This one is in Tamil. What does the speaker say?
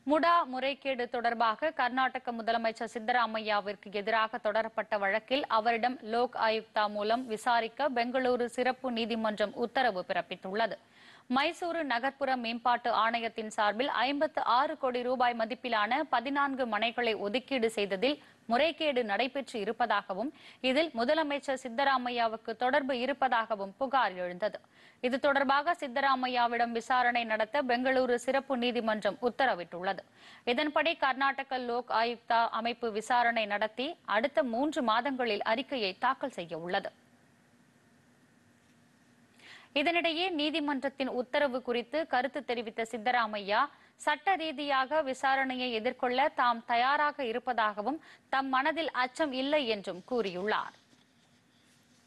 முடா முறைகேடு தொடர்பாக கர்நாடக முதலமைச்சர் சித்தராமையாவிற்கு எதிராக தொடரப்பட்ட வழக்கில் அவரிடம் லோக் ஆயுக்தா மூலம் விசாரிக்க பெங்களூரு சிறப்பு நீதிமன்றம் உத்தரவு பிறப்பித்துள்ளது மைசூரு நகர்ப்புற மேம்பாட்டு ஆணையத்தின் சார்பில் ஐம்பத்து ஆறு கோடி ரூபாய் மதிப்பிலான பதினான்கு மனைகளை ஒதுக்கீடு செய்ததில் முறைகேடு நடைபெற்று இருப்பதாகவும் இதில் முதலமைச்சர் சித்தராமையாவுக்கு தொடர்பு இருப்பதாகவும் புகார் எழுந்தது இது தொடர்பாக சித்தராமையாவிடம் விசாரணை நடத்த பெங்களூரு சிறப்பு நீதிமன்றம் உத்தரவிட்டுள்ளது இதன்படி கர்நாடக லோக் ஆயுக்தா அமைப்பு விசாரணை நடத்தி அடுத்த மூன்று மாதங்களில் அறிக்கையை தாக்கல் செய்ய உள்ளது இதனிடையே நீதிமன்றத்தின் உத்தரவு குறித்து கருத்து தெரிவித்த சித்தராமையா சட்ட ரீதியாக விசாரணையை எதிர்கொள்ள தாம் தயாராக இருப்பதாகவும் தம் மனதில் அச்சம் இல்லை என்றும் கூறியுள்ளார்